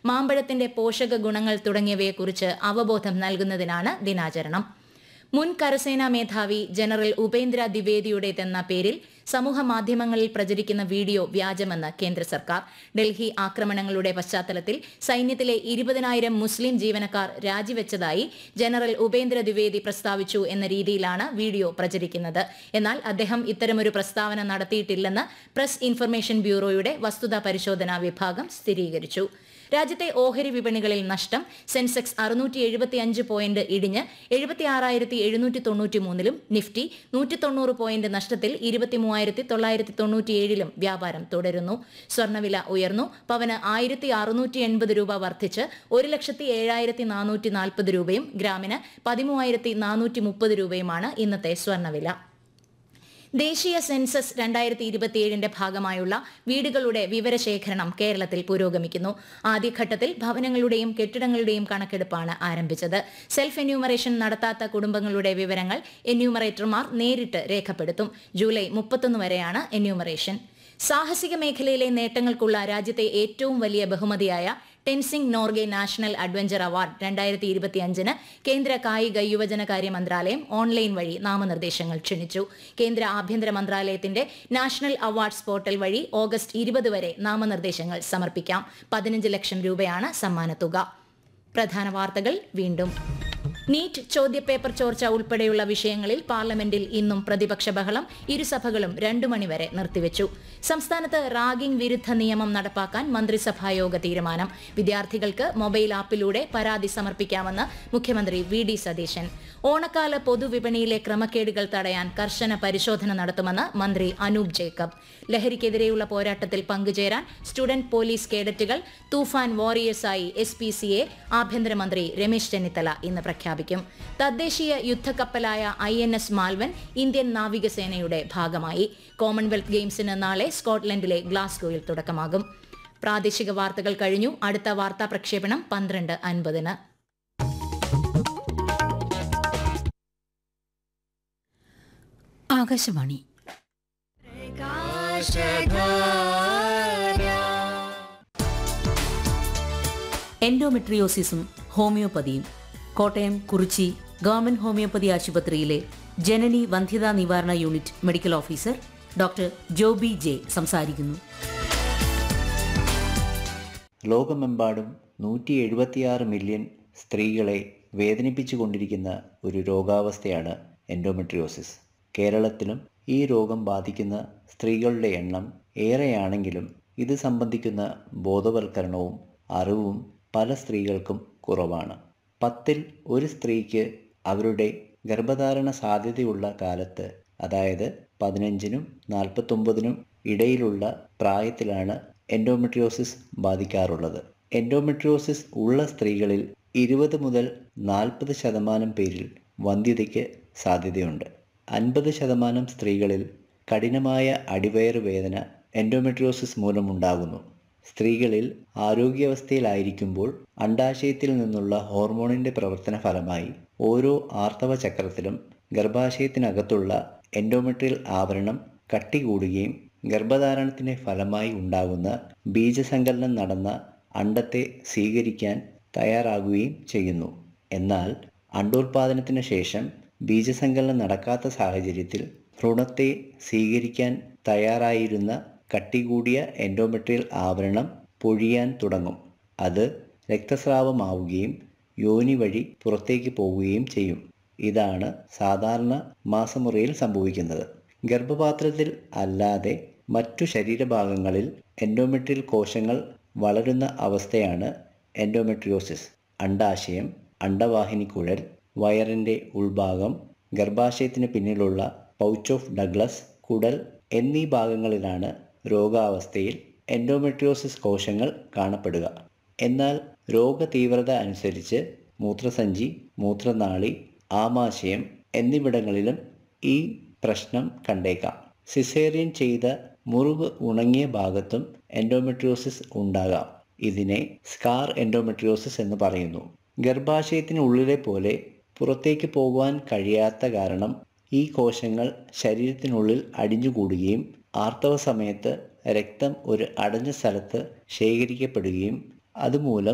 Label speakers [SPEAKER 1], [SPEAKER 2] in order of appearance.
[SPEAKER 1] മാമ്പഴത്തിന്റെ പോഷക ഗുണങ്ങൾ തുടങ്ങിയവയെക്കുറിച്ച് അവബോധം നൽകുന്നതിനാണ് ദിനാചരണം മുൻ കരസേനാ മേധാവി ജനറൽ ഉപേന്ദ്ര ദ്വിവേദിയുടേതെന്ന പേരിൽ സമൂഹ മാധ്യമങ്ങളിൽ പ്രചരിക്കുന്ന വീഡിയോ വ്യാജമെന്ന് കേന്ദ്ര സർക്കാർ ഡൽഹി ആക്രമണങ്ങളുടെ പശ്ചാത്തലത്തിൽ സൈന്യത്തിലെ ഇരുപതിനായിരം മുസ്ലിം ജീവനക്കാർ രാജിവെച്ചതായി ജനറൽ ഉപേന്ദ്ര ദ്വിവേദി പ്രസ്താവിച്ചു എന്ന രീതിയിലാണ് വീഡിയോ പ്രചരിക്കുന്നത് എന്നാൽ അദ്ദേഹം ഇത്തരമൊരു പ്രസ്താവന നടത്തിയിട്ടില്ലെന്ന് പ്രസ് ഇൻഫർമേഷൻ ബ്യൂറോയുടെ വസ്തുതാ പരിശോധനാ വിഭാഗം സ്ഥിരീകരിച്ചു രാജ്യത്തെ ഓഹരി വിപണികളിൽ നഷ്ടം സെൻസെക്സ് അറുന്നൂറ്റി എഴുപത്തിയഞ്ച് പോയിന്റ് ഇടിഞ്ഞ് എഴുപത്തിയാറായിരത്തി എഴുന്നൂറ്റി തൊണ്ണൂറ്റി മൂന്നിലും നിഫ്റ്റി നൂറ്റി തൊണ്ണൂറ് പോയിന്റ് നഷ്ടത്തിൽ ഇരുപത്തി മൂവായിരത്തി തൊള്ളായിരത്തി തൊണ്ണൂറ്റിയേഴിലും വ്യാപാരം തുടരുന്നു സ്വർണ്ണവില ഉയർന്നു പവന് ആയിരത്തി അറുന്നൂറ്റി എൺപത് രൂപ വർദ്ധിച്ച് ഒരു ലക്ഷത്തി ഏഴായിരത്തി നാനൂറ്റി നാൽപ്പത് രൂപയും ഗ്രാമിന് പതിമൂവായിരത്തി നാനൂറ്റി മുപ്പത് രൂപയുമാണ് ഇന്നത്തെ സ്വർണ്ണവില ദേശീയ സെൻസസ് രണ്ടായിരത്തി ഇരുപത്തിയേഴിന്റെ ഭാഗമായുള്ള വീടുകളുടെ വിവരശേഖരണം കേരളത്തിൽ പുരോഗമിക്കുന്നു ആദ്യഘട്ടത്തിൽ ഭവനങ്ങളുടെയും കെട്ടിടങ്ങളുടെയും കണക്കെടുപ്പാണ് ആരംഭിച്ചത് സെൽഫ് എന്യൂമറേഷൻ നടത്താത്ത കുടുംബങ്ങളുടെ വിവരങ്ങൾ എന്യൂമറേറ്റർമാർ നേരിട്ട് രേഖപ്പെടുത്തും ജൂലൈ മുപ്പത്തൊന്ന് വരെയാണ് എന്യൂമറേഷൻ സാഹസിക മേഖലയിലെ നേട്ടങ്ങൾക്കുള്ള രാജ്യത്തെ ഏറ്റവും വലിയ ബഹുമതിയായ Tenzing Norgay national adventure award രണ്ടായിരത്തി ഇരുപത്തിയഞ്ചിന് കേന്ദ്ര കായിക യുവജനകാര്യ മന്ത്രാലയം ഓൺലൈൻ വഴി നാമനിർദ്ദേശങ്ങൾ ക്ഷണിച്ചു കേന്ദ്ര ആഭ്യന്തര മന്ത്രാലയത്തിന്റെ നാഷണൽ അവാർഡ്സ് പോർട്ടൽ വഴി ഓഗസ്റ്റ് ഇരുപത് വരെ നാമനിർദ്ദേശങ്ങൾ സമർപ്പിക്കാം പതിനഞ്ച് ലക്ഷം രൂപയാണ് സമ്മാനത്തുക പ്രധാന വാർത്തകൾ വീണ്ടും നീറ്റ് ചോദ്യപേപ്പർ ചോർച്ച ഉൾപ്പെടെയുള്ള വിഷയങ്ങളിൽ പാർലമെന്റിൽ ഇന്നും പ്രതിപക്ഷ ബഹളം ഇരുസഭകളും രണ്ടു മണിവരെ നിർത്തിവെച്ചു സംസ്ഥാനത്ത് റാഗിംഗ് വിരുദ്ധ നിയമം നടപ്പാക്കാൻ മന്ത്രിസഭായോഗ തീരുമാനം വിദ്യാർത്ഥികൾക്ക് മൊബൈൽ ആപ്പിലൂടെ പരാതി സമർപ്പിക്കാമെന്ന് മുഖ്യമന്ത്രി വി ഡി സതീശൻ ഓണക്കാല പൊതുവിപണിയിലെ ക്രമക്കേടുകൾ തടയാൻ കർശന പരിശോധന നടത്തുമെന്ന് മന്ത്രി അനൂപ് ജേക്കബ് ലഹരിക്കെതിരെയുള്ള പോരാട്ടത്തിൽ പങ്കുചേരാൻ സ്റ്റുഡന്റ് പോലീസ് കേഡറ്റുകൾ തൂഫാൻ വാറിയേഴ്സായി എസ് പി സിയെ ആഭ്യന്തരമന്ത്രി രമേശ് ചെന്നിത്തല ഇന്ന് പ്രഖ്യാപിക്കും തദ്ദേശീയ യുദ്ധക്കപ്പലായ I N S Malvan Indian നാവികസേനയുടെ ഭാഗമായി കോമൺവെൽത്ത് ഗെയിംസിന് നാളെ സ്കോട്ട്ലൻഡിലെ ഗ്ലാസ്ഗോയിൽ തുടക്കമാകും പ്രാദേശിക വാർത്തകൾ കഴിഞ്ഞു അടുത്ത വാർത്താ പ്രക്ഷേപണം പന്ത്രണ്ട് അൻപതിന്
[SPEAKER 2] ആകാശവാണി എൻഡോമെട്രിയോസിസും ഹോമിയോപ്പതിയും കോട്ടയം കുറിച്ചി ഗവൺമെന്റ് ഹോമിയോപ്പതി ആശുപത്രിയിലെ ജനനി വന്ധ്യതാ നിവാരണ unit medical officer doctor Joby J സംസാരിക്കുന്നു
[SPEAKER 3] ലോകമെമ്പാടും നൂറ്റി എഴുപത്തിയാറ് മില്യൺ സ്ത്രീകളെ വേദനിപ്പിച്ചുകൊണ്ടിരിക്കുന്ന ഒരു രോഗാവസ്ഥയാണ് എൻഡോമെട്രിയോസിസ് കേരളത്തിലും ഈ രോഗം ബാധിക്കുന്ന സ്ത്രീകളുടെ എണ്ണം ഏറെയാണെങ്കിലും ഇത് സംബന്ധിക്കുന്ന ബോധവൽക്കരണവും അറിവും പല സ്ത്രീകൾക്കും കുറവാണ് പത്തിൽ ഒരു സ്ത്രീക്ക് അവരുടെ ഗർഭധാരണ സാധ്യതയുള്ള കാലത്ത് അതായത് പതിനഞ്ചിനും നാൽപ്പത്തൊമ്പതിനും ഇടയിലുള്ള പ്രായത്തിലാണ് എൻഡോമെട്രിയോസിസ് ബാധിക്കാറുള്ളത് എൻഡോമെട്രിയോസിസ് ഉള്ള സ്ത്രീകളിൽ ഇരുപത് മുതൽ നാൽപ്പത് ശതമാനം പേരിൽ വന്ധ്യതയ്ക്ക് സാധ്യതയുണ്ട് അൻപത് ശതമാനം സ്ത്രീകളിൽ കഠിനമായ അടിവയറ് വേദന എൻഡോമെട്രിയോസിസ് മൂലമുണ്ടാകുന്നു സ്ത്രീകളിൽ ആരോഗ്യാവസ്ഥയിലായിരിക്കുമ്പോൾ അണ്ടാശയത്തിൽ നിന്നുള്ള ഹോർമോണിൻ്റെ പ്രവർത്തന ഫലമായി ഓരോ ആർത്തവ ചക്രത്തിലും ഗർഭാശയത്തിനകത്തുള്ള എൻഡോമെട്രിയൽ ആവരണം കട്ടികൂടുകയും ഗർഭധാരണത്തിന് ഫലമായി ഉണ്ടാകുന്ന ബീജസങ്കലനം നടന്ന അണ്ടത്തെ സ്വീകരിക്കാൻ തയ്യാറാകുകയും ചെയ്യുന്നു എന്നാൽ അണ്ടോൽപാദനത്തിന് ശേഷം ബീജസങ്കലനം നടക്കാത്ത സാഹചര്യത്തിൽ ഭ്രൂണത്തെ സ്വീകരിക്കാൻ തയ്യാറായിരുന്ന കട്ടികൂടിയ എൻഡോമെട്രിയൽ ആവരണം പൊഴിയാൻ തുടങ്ങും അത് രക്തസ്രാവമാവുകയും യോനി വഴി പുറത്തേക്ക് പോവുകയും ചെയ്യും ഇതാണ് സാധാരണ മാസമുറയിൽ സംഭവിക്കുന്നത് ഗർഭപാത്രത്തിൽ അല്ലാതെ മറ്റു ശരീരഭാഗങ്ങളിൽ എൻഡോമെട്രിയൽ കോശങ്ങൾ വളരുന്ന അവസ്ഥയാണ് എൻഡോമെട്രിയോസിസ് അണ്ടാശയം അണ്ടവാഹിനിക്കുഴൽ വയറിൻ്റെ ഉൾഭാഗം ഗർഭാശയത്തിന് പിന്നിലുള്ള പൗച്ച് ഓഫ് ഡഗ്ലസ് കുടൽ എന്നീ ഭാഗങ്ങളിലാണ് രോഗാവസ്ഥയിൽ എൻഡോമെട്രിയോസിസ് കോശങ്ങൾ കാണപ്പെടുക എന്നാൽ രോഗതീവ്രത അനുസരിച്ച് മൂത്രസഞ്ചി മൂത്രനാളി ആമാശയം എന്നിവിടങ്ങളിലും ഈ പ്രശ്നം കണ്ടേക്കാം സിസേറിയൻ ചെയ്ത മുറിവ് ഉണങ്ങിയ ഭാഗത്തും എൻഡോമെട്രിയോസിസ് ഉണ്ടാകാം ഇതിനെ സ്കാർ എൻഡോമെട്രിയോസിസ് എന്ന് പറയുന്നു ഗർഭാശയത്തിനുള്ളിലെ പോലെ പുറത്തേക്ക് പോകുവാൻ കഴിയാത്ത കാരണം ഈ കോശങ്ങൾ ശരീരത്തിനുള്ളിൽ അടിഞ്ഞുകൂടുകയും ആർത്തവ സമയത്ത് രക്തം ഒരു അടഞ്ഞ സ്ഥലത്ത് ശേഖരിക്കപ്പെടുകയും അതുമൂലം